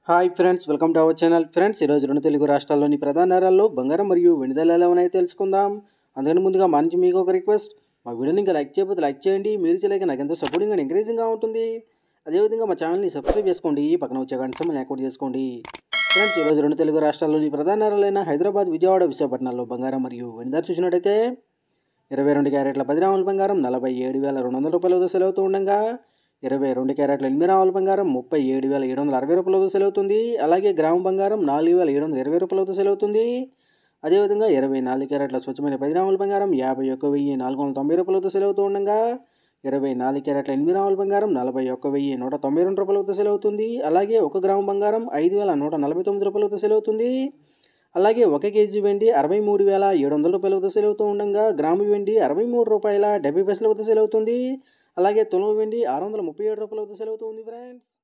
hi friends welcome to our channel friends ఈరోజు రెండు తెలుగు రాష్ట్రాల్లోని ప్రధాన నగరాల్లో బంగారం మరియు వెనుదల ఎలా ఉన్నాయో తెలుసుకుందాం అందుకని ముందుగా మా నుంచి మీకు ఒక రిక్వెస్ట్ మా వీడియోని ఇంకా లైక్ చేయకపోతే లైక్ చేయండి మీరు చేయలేక నాకు ఎంతో సపోర్టింగ్ అండ్ ఎంకరేజింగ్గా ఉంటుంది అదేవిధంగా మా ఛానల్ని సబ్స్క్రైబ్ చేసుకోండి పక్కన వచ్చే గంట సమయం యాక్టివేట్ చేసుకోండి ఫ్రెండ్స్ ఈరోజు రెండు తెలుగు రాష్ట్రాల్లోని ప్రధాన నగరాలైన హైదరాబాద్ విజయవాడ విశాఖపట్నాల్లో బంగారం మరియు వెనుదల చూసినట్టయితే ఇరవై రెండు క్యారెట్ల పది రాముల బంగారం నలభై ఏడు వేల రెండు వందల రూపాయల వద్ద సెలవుతూ ఉండగా ఇరవై రెండు క్యారెట్ల ఎనిమిది రాముల బంగారం ముప్పై ఏడు వేల ఏడు వందల అరవై రూపాయల వద్ద సెలవుతుంది అలాగే గ్రామ బంగారం నాలుగు వేల ఏడు వందల ఇరవై రూపాయల వద్ద సెలవుతుంది అదేవిధంగా ఇరవై నాలుగు క్యారెట్ల స్వచ్ఛమైన పది రాముల బంగారం యాభై ఒక్క వెయ్యి నాలుగు వందల తొంభై రూపాయల వద్ద సెలవుతూ ఉండగా ఇరవై నాలుగు క్యారెట్ల ఎనిమిది రాముల బంగారం నలభై ఒక్క వెయ్యి నూట తొంభై రెండు రూపాయల వద్ద సెలవుతుంది అలాగే ఒక గ్రామ బంగారం ఐదు వేల నూట నలభై తొమ్మిది రూపాయల వద్ద సెలవుతుంది అలాగే ఒక కేజీ వెండి అరవై మూడు వేల ఏడు వందల రూపాయల వద్ద సెలవుతూ ఉండగా గ్రాము వెండి అరవై మూడు రూపాయల డెబ్బై పైసల వద్ద సెలవుతుంది అలాగే తులం వెండి ఆరు వందల ముప్పై ఏడు రూపాయల వద్ద సెలవుతుంది ఫ్రెండ్స్